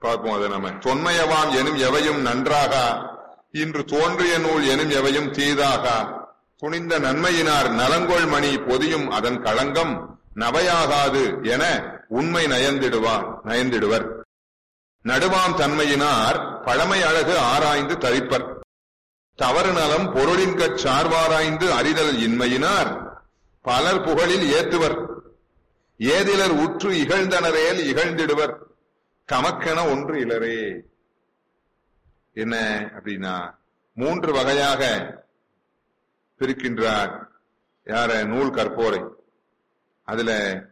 பார்ப்போம் அதை நம்ம தொன்மையவாம் எனும் எவையும் நன்றாக இன்று தோன்றிய நூல் எனும் எவையும் தீதாக துணிந்த நன்மையினார் நலங்கொள் மணி பொதியும் அதன் களங்கம் நவையாகாது என உண்மை நயந்திடுவார் நயந்திடுவர் நடுவாம் தன்மையினார் பழமை அழகு ஆராய்ந்து தரிப்பர் தவறு நலம் பொருளின்கட் சார்வாராய்ந்து அறிதல் இன்மையினார் பலர் புகழில் ஏத்துவர் ஏதிலர் உற்று இகழ்ந்தனரேல் இகழ்ந்திடுவர் தமக்கென ஒன்று இலரே என்ன அப்படின்னா மூன்று வகையாக பிரிக்கின்றார் யார நூல் கற்போரை அதுல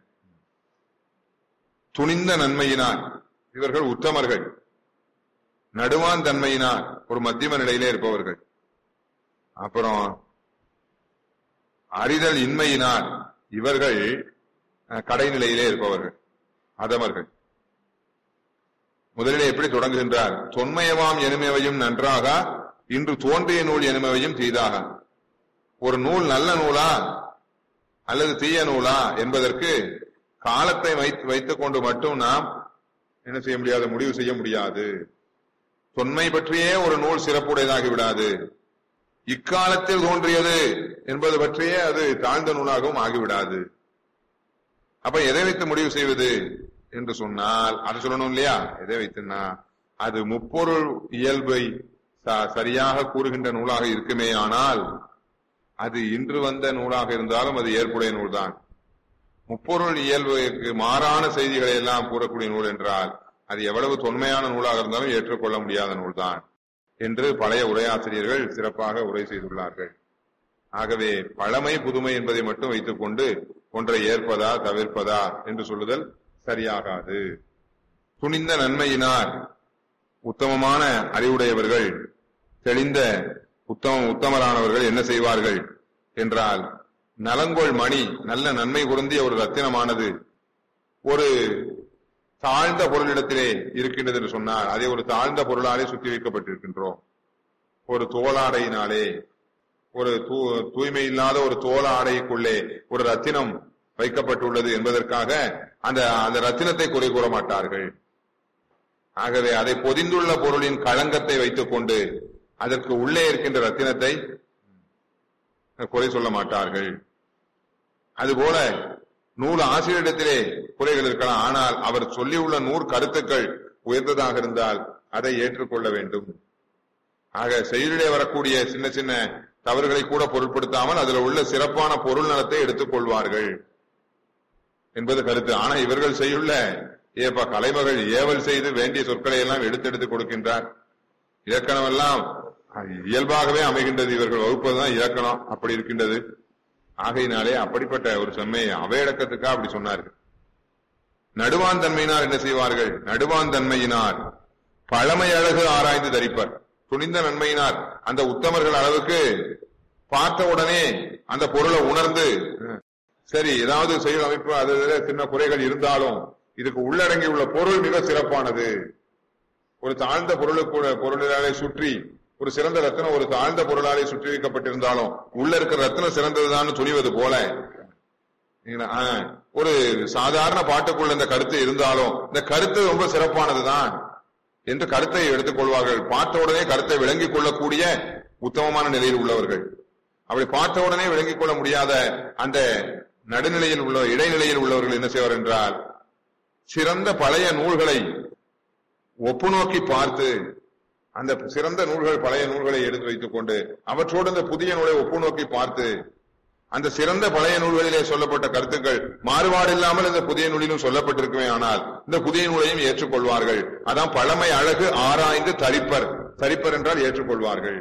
துணிந்த நன்மையினார் இவர்கள் உத்தமர்கள் நடுவான் தன்மையினார் ஒரு மத்தியம நிலையிலே இருப்பவர்கள் அப்புறம் அறிதல் இன்மையினார் இவர்கள் அஹ், கடைநிலையிலே இருப்பவர்கள் அதமர்கள் முதலிலே எப்படி தொடங்குகின்றார் தொன்மயவாம் எனுமையவையும் நன்றாக இன்று தோன்றிய நூல் எனுமையவையும் தீதாக ஒரு நூல் நல்ல நூலா அல்லது தீய நூலா என்பதற்கு காலத்தை வைத்து வைத்துக் கொண்டு மட்டும் நாம் என்ன செய்ய முடியாது முடிவு செய்ய முடியாது தொன்மை பற்றியே ஒரு நூல் சிறப்புடையதாகி விடாது இக்காலத்தில் தோன்றியது என்பது பற்றியே அது தாழ்ந்த நூலாகவும் ஆகிவிடாது அப்ப எதை வைத்து முடிவு செய்வது என்று சொன்னால் அது சொல்லணும் இல்லையா எதை வைத்துன்னா அது முப்பொருள் இயல்பை ச- சரியாக கூறுகின்ற நூலாக இருக்குமே ஆனால் அது இன்று வந்த நூலாக இருந்தாலும் அது ஏற்புடைய நூல்தான் முப்பொருள் இயல்புக்கு மாறான செய்திகளை எல்லாம் கூறக்கூடிய நூல் என்றால் அது எவ்வளவு தொன்மையான நூலாக இருந்தாலும் ஏற்றுக்கொள்ள முடியாத நூல்தான் என்று பழைய உரையாசிரியர்கள் சிறப்பாக உரை செய்துள்ளார்கள் ஆகவே பழமை புதுமை என்பதை மட்டும் வைத்துக் கொண்டு ஒன்றை ஏற்பதா தவிர்ப்பதா என்று சொல்லுதல் சரியாகாது துணிந்த நன்மையினார் உத்தமமான அறிவுடையவர்கள் தெளிந்த உத்தம உத்தமரானவர்கள் என்ன செய்வார்கள் என்றால் நலங்கொள் மணி நல்ல நன்மை பொருந்திய ஒரு ரத்தினமானது ஒரு தாழ்ந்த பொருளிடத்திலே இருக்கின்றது என்று சொன்னால் அதை ஒரு தாழ்ந்த பொருளாலே சுத்தி வைக்கப்பட்டிருக்கின்றோம் ஒரு தோளாடையினாலே ஒரு தூ- தூய்மை இல்லாத ஒரு தோள ஆடைக்குள்ளே ஒரு ரத்தினம் வைக்கப்பட்டுள்ளது என்பதற்காக அந்த அந்த ரத்தினத்தை குறை கூற மாட்டார்கள் ஆகவே அதை பொதிந்துள்ள பொருளின் களங்கத்தை வைத்துக் கொண்டு அதற்கு உள்ளே இருக்கின்ற ரத்தினத்தை குறை சொல்ல மாட்டார்கள் அதுபோல நூல் ஆசிரியரிடத்திலே குறைகள் இருக்கலாம் ஆனால் அவர் சொல்லியுள்ள நூற் கருத்துக்கள் உயர்ந்ததாக இருந்தால் அதை ஏற்றுக்கொள்ள வேண்டும் ஆக செயலிலே வரக்கூடிய சின்ன சின்ன தவறுகளை கூட பொருட்படுத்தாமல் அதுல உள்ள சிறப்பான பொருள் நலத்தை எடுத்துக் கொள்வார்கள் என்பது கருத்து ஆனா இவர்கள் செய்யுள்ள ஏப்பா கலைமகள் ஏவல் செய்து வேண்டிய சொற்களை எல்லாம் எடுத்தெடுத்து கொடுக்கின்றார் இலக்கணம் எல்லாம் இயல்பாகவே அமைகின்றது இவர்கள் வகுப்பதுதான் இலக்கணம் அப்படி இருக்கின்றது ஆகையினாலே அப்படிப்பட்ட ஒரு செம்மையை அவையடக்கத்துக்கா அப்படி சொன்னார்கள் நடுவான் தன்மையினார் என்ன செய்வார்கள் நடுவான் தன்மையினார் பழமை அழகு ஆராய்ந்து தரிப்பர் துணிந்த நன்மையினார் அந்த உத்தமர்கள் அளவுக்கு பார்த்த உடனே அந்த பொருளை உணர்ந்து அஹ், சரி ஏதாவது செயல் அமைப்பு அது இதுல சின்ன குறைகள் இருந்தாலும் இதுக்கு உள்ளடங்கி உள்ள பொருள் மிக சிறப்பானது ஒரு தாழ்ந்த பொருளுக்கு பொருளாலே சுற்றி ஒரு சிறந்த ரத்தினம் ஒரு தாழ்ந்த பொருளாலே சுற்றி வைக்கப்பட்டிருந்தாலும் உள்ள இருக்கிற ரத்தினம் சிறந்ததுதான் துணிவது போல நீங்களா, ஆ, ஒரு சாதாரண பாட்டுக்குள்ள இந்த கருத்து இருந்தாலும் இந்த கருத்து ரொம்ப சிறப்பானதுதான் என்று கருத்தை எடுத்துக்கொள்வார்கள் பார்த்த உடனே கருத்தை விளங்கிக் கொள்ளக்கூடிய உத்தமமான நிலையில் உள்ளவர்கள் அப்படி பார்த்த உடனே விளங்கிக் கொள்ள முடியாத அந்த நடுநிலையில் உள்ள இடைநிலையில் உள்ளவர்கள் என்ன செய்வார் என்றால் சிறந்த பழைய நூல்களை ஒப்புநோக்கி பார்த்து அந்த சிறந்த நூல்கள் பழைய நூல்களை எடுத்து வைத்துக் கொண்டு அவற்றோடு இந்த புதிய நூலை ஒப்புநோக்கி பார்த்து அந்த சிறந்த பழைய நூல்களிலே சொல்லப்பட்ட கருத்துக்கள் மாறுபாடு இல்லாமல் இந்த புதிய நூலிலும் சொல்லப்பட்டிருக்குமே ஆனால் இந்த புதிய நூலையும் ஏற்றுக்கொள்வார்கள் அதான் பழமை அழகு ஆராய்ந்து தரிப்பர் தரிப்பர் என்றால் ஏற்றுக்கொள்வார்கள்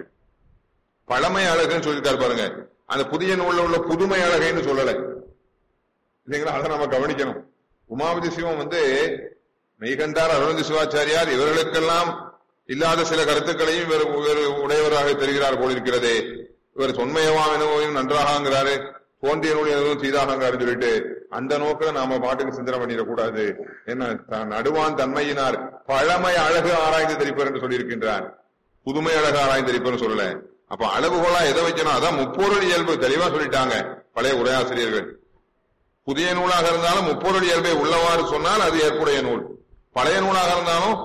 பழமை அழகுன்னு சொல்லியிருக்காரு பாருங்க அந்த புதிய நூல்ல உள்ள புதுமை அழகைன்னு சொல்லல இல்லைங்களா அதை நம்ம கவனிக்கணும் உமாபதி சிவம் வந்து மெய்கண்டார் அருணந்தி சிவாச்சாரியார் இவர்களுக்கெல்லாம் இல்லாத சில கருத்துக்களையும் இவர் இவர் உடையவராக தெரிகிறார் போலிருக்கிறதே இவர் தொன்மையவாம் எனவும் நன்றாகங்கிறாரு தோன்றிய நூல் எதுவும் சீதாகங்கிறாரு சொல்லிட்டு அந்த நோக்கில நாம பாட்டுக்கு சிந்தனை பண்ணிடக்கூடாது என்ன த- நடுவான் தன்மையினார் பழமை அழகு ஆராய்ந்து தெரிப்பர் என்று சொல்லியிருக்கின்றார் புதுமை அழகு ஆராய்ந்து தெரிப்பர்னு சொல்லல அப்ப அளவுகோலா எதை வைக்கணும் அதான் முப்பொருள் இயல்பு தெளிவா சொல்லிட்டாங்க பழைய உரையாசிரியர்கள் புதிய நூலாக இருந்தாலும் முப்பொருள் இயல்பை உள்ளவாறு சொன்னால் அது ஏற்புடைய நூல் பழைய நூலாக இருந்தாலும்